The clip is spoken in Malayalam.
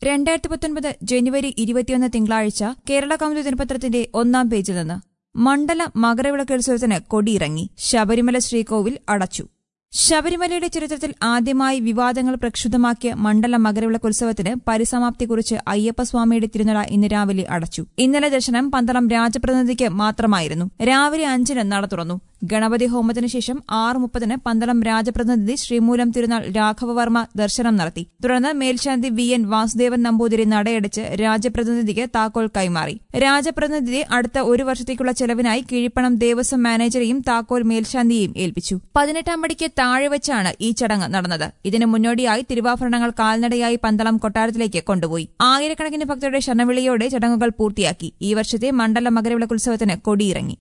രണ്ടായിരത്തി പത്തൊൻപത് ജനുവരി ഇരുപത്തിയൊന്ന് തിങ്കളാഴ്ച കേരള കൗമുദി ദിനപത്രത്തിന്റെ ഒന്നാം പേജിൽ നിന്ന് മണ്ഡല മകരവിളക്കോത്സവത്തിന് കൊടിയിറങ്ങി ശബരിമല ശ്രീകോവിൽ അടച്ചു ശബരിമലയുടെ ചരിത്രത്തിൽ ആദ്യമായി വിവാദങ്ങൾ പ്രക്ഷുബ്ധമാക്കിയ മണ്ഡല മകരവിളക്കോത്സവത്തിന് പരിസമാപ്തി കുറിച്ച് അയ്യപ്പസ്വാമിയുടെ തിരുനട ഇന്ന് രാവിലെ അടച്ചു ഇന്നലെ ദർശനം പന്തളം രാജപ്രതിനിധിക്ക് മാത്രമായിരുന്നു രാവിലെ അഞ്ചിന് നട തുറന്നു ഗണപതി ഹോമത്തിനു ശേഷം ആറ് മുപ്പതിന് പന്തളം രാജപ്രതിനിധി ശ്രീമൂലം തിരുനാൾ രാഘവവർമ്മ ദർശനം നടത്തി തുടർന്ന് മേൽശാന്തി വി എൻ വാസുദേവൻ നമ്പൂതിരി നടയടച്ച് രാജപ്രതിനിധിക്ക് താക്കോൽ കൈമാറി രാജപ്രതിനിധി അടുത്ത ഒരു വർഷത്തേക്കുള്ള ചെലവിനായി കീഴ്പ്പണം ദേവസ്വം മാനേജരെയും താക്കോൽ മേൽശാന്തിയെയും ഏൽപ്പിച്ചു പതിനെട്ടാം പടിക്ക് താഴെ വെച്ചാണ് ഈ ചടങ്ങ് നടന്നത് ഇതിനു മുന്നോടിയായി തിരുവാഭരണങ്ങൾ കാൽനടയായി പന്തളം കൊട്ടാരത്തിലേക്ക് കൊണ്ടുപോയി ആയിരക്കണക്കിന് ഭക്തരുടെ ശരണവിളിയോടെ ചടങ്ങുകൾ പൂർത്തിയാക്കി ഈ വർഷത്തെ മണ്ഡല മകരവിളക്കുത്സവത്തിന് കൊടിയിറങ്ങി